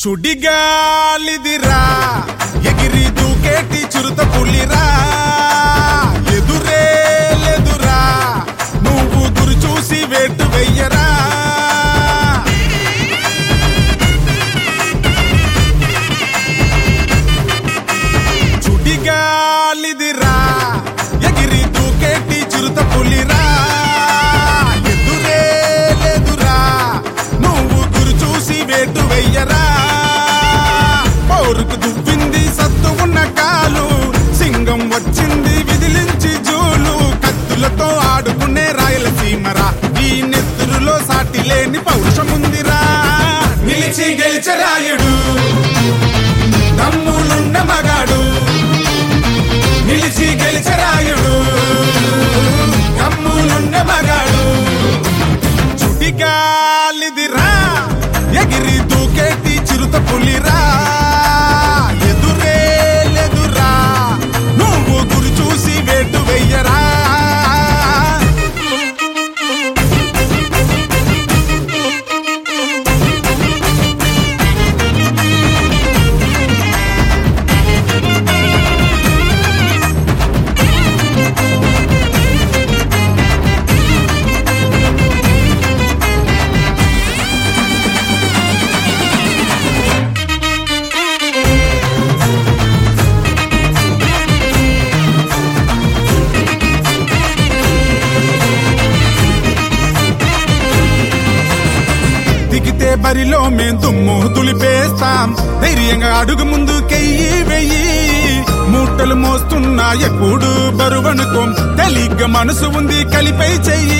సుడిగాలిదిరా ఎగిరి దూకేటి చిరుత పులిరా ఎదురే లేదురా నువ్వు గురి చూసి వేటు వెయ్యరా చుడిగాలిదిరా ఎగిరి దూకేటి చిరుత పులిరా ఎదురే లేదురా నువ్వు గురి చూసి వేటు వెయ్యరా పౌరుకు దువ్వింది సత్తు ఉన్న కాలు సింగం వచ్చింది విదిలించి జూలు కత్తులతో ఆడుకునే రాయలసీమరా ఈ నెత్తురులో సాటి లేని పౌరుషముందిరా నిలిచి గెలిచరాయుడు దమ్ములున్న మగాడు నిలిచి గెలిచరాయుడు దమ్ములున్న మగాడు చుటిగాలిదిరా ఎగిరి దూకేటి చిరుత పులిరా ఎదురే లేదురా నువ్వు గురి చూసి వేటు వెయ్యరా దిగితే బరిలో మేం దుమ్ము దులిపేస్తాం ధైర్యంగా అడుగు ముందు కెయ్యి వెయ్యి మూటలు మోస్తున్నా ఎప్పుడు బరువనుకోం తెలిగ్గా మనసు ఉంది కలిపై చెయ్యి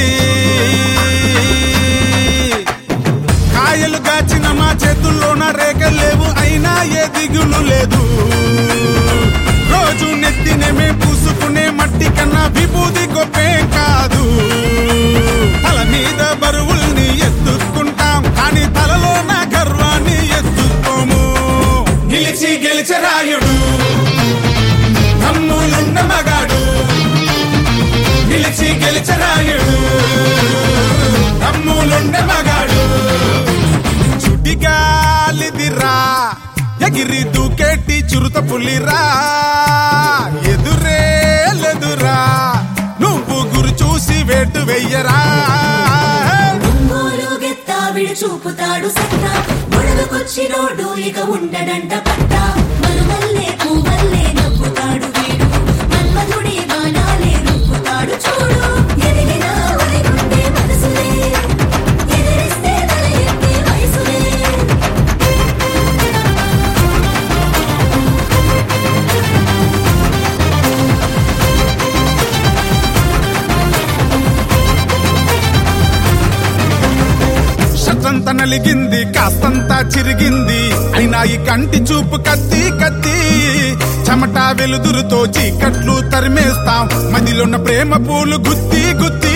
కాయలు గాచిన మా చేతుల్లోన రేఖలేవు అయినా ఏ దిగులు లేదు రోజు నెత్తినే మే పూసుకునే మట్టి కన్నా విభూది గొప్పేం కాదు తల మీద బరువుల్ని ఎత్తుకుంటాం కానీ తలలో నా గర్వాన్ని ఎత్తుకోము నిలిచి గెలిచరాయుడు దమ్ములున్న మగాడు నిలిచి గెలిచరాయుడు దమ్ములున్న మగాడు చుటిగాలిదిరా ఎగిరి దూకేటి చురుత పులిరా ఎదురే లేదురా నువ్వు గురి చూసి వేటు వెయ్యరా ఒంగోలు గెత్తావిడ చూపుతాడు సత్తా గొడవకొచ్చినోడు ఇక ఉండడంట పట్ట మలుమల్లే పూవల్లే నవ్వుతాడు వీడు మన్మధుడి బాణాలే నవ్వుతాడు చూడు ఎదిగిన ఒలిగుండే మనసులే ఎదిరిస్తే తల ఎత్తే వయసులే షట్టంత నలిగింది కాస్తంతా చిరిగింది అయినా ఈ కంటి చూపు కత్తి కత్తి చెమట వెలుదురుతో చీకట్లు తరిమేస్తాం మదిలోన్న ప్రేమ పూలు గుత్తి గుత్తి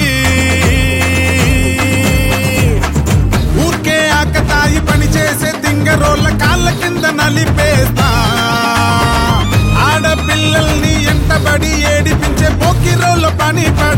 ఊరికే ఆకతాయి పని చేసే తింగరోళ్ళ కాళ్ళ కింద నలిపేస్తా ఆడపిల్లల్ని ఎంటబడి ఏడిపించే పోకిరోళ్ళ పని పడ